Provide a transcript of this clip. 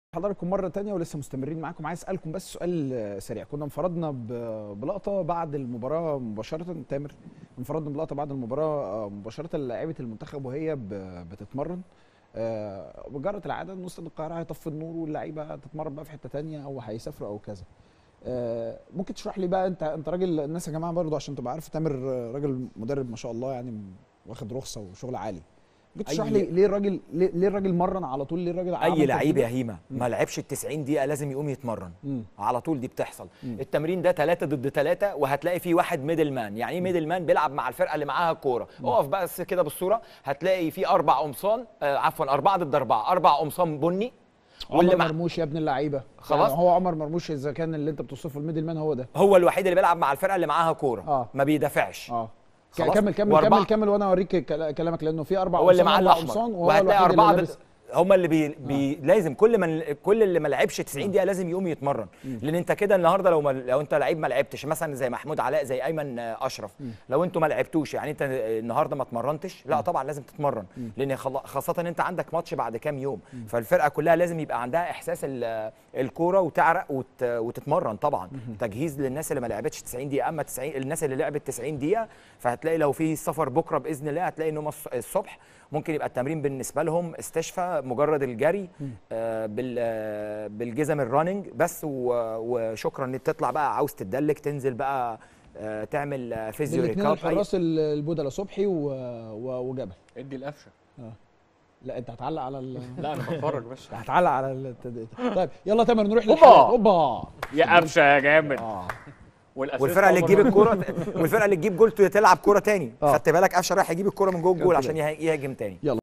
حضراتكم مرة تانية ولسه مستمرين معاكم عايز اسألكم بس سؤال آه، سريع كنا انفردنا ب- بلقطة بعد المباراة مباشرة تامر انفردنا بلقطة بعد المباراة آه، مباشرة لعيبة المنتخب وهي ب- بتتمرن آه، وجرت العادة ان استاد القاهرة هيطفي النور واللعيبة هتتمرن بقى في حتة تانية او هيسافروا او كذا آه، ممكن تشرح لي بقى انت انت راجل الناس يا جماعة برضو عشان تبقى عارف تامر آه، راجل مدرب ما شاء الله يعني واخد رخصة وشغل عالي ممكن تشرح أي- لي ليه الراجل ليه, ليه الراجل مرن على طول ليه الراجل عمل اي لعيب ترتيبة؟ يا هيما ما لعبش ال 90 دقيقه لازم يقوم يتمرن مم. على طول دي بتحصل مم. التمرين ده ثلاثة ضد ثلاثة وهتلاقي فيه واحد ميدل مان يعني ايه ميدل مان بيلعب مع الفرقه اللي معاها الكوره اقف بس كده بالصوره هتلاقي فيه اربع قمصان آه عفوا اربعه ضد اربعه اربع قمصان بني عمر مع- مرموش يا ابن اللعيبه خلاص. يعني هو عمر مرموش اذا كان اللي انت بتوصفه الميدل مان هو ده هو الوحيد اللي بيلعب مع الفرقه اللي معاها كوره آه. ما بيدافعش اه ك- خلاص. كمل كمل وأربعة- كمل كمل وانا اوريك كلا- كلامك لانه في اربع هو اللي قمصان معاه وأربع الاحمر قمصان وهو وهتلاقي الوحيد اللي اربعه لابس ضد هم اللي بي... بي... لازم كل من كل اللي ما لعبش 90 دقيقه لازم يقوم يتمرن لان انت كده النهارده لو ما... لو انت لعيب ما لعبتش مثلا زي محمود علاء زي ايمن آه، اشرف لو انتوا ما لعبتوش يعني انت النهارده ما اتمرنتش لا طبعا لازم تتمرن لان خل... خاصه ان انت عندك ماتش بعد كام يوم فالفرقه كلها لازم يبقى عندها احساس ال... الكوره وتعرق وت... وتتمرن طبعا تجهيز للناس اللي ما لعبتش 90 دقيقه اما 90 الناس اللي لعبت 90 دقيقه فهتلاقي لو في سفر بكره باذن الله هتلاقي انهم الص- الصبح ممكن يبقى التمرين بالنسبه لهم استشفاء مجرد الجري آه بال آه بالجزم الراننج بس و- وشكرا ان تطلع بقى عاوز تدلك تنزل بقى آه تعمل آه، فيزيو الاثنين ريكاب أي- الحراس ال- البودلة صبحي و... و... وجبل ادي القفشه لا انت هتعلق على ال... لا انا بتفرج بس هتعلق على ال... طيب يلا تامر نروح هوبا. للحلقة اوبا يا قفشه يا جامد اه والأسيست والفرقه اللي عمر تجيب مرموش. الكوره والفرقه اللي تجيب جول تلعب كوره تاني آه. خدت بالك قفشه رايح يجيب الكوره من جوه الجول خدت عشان يه- يهاجم تاني يلا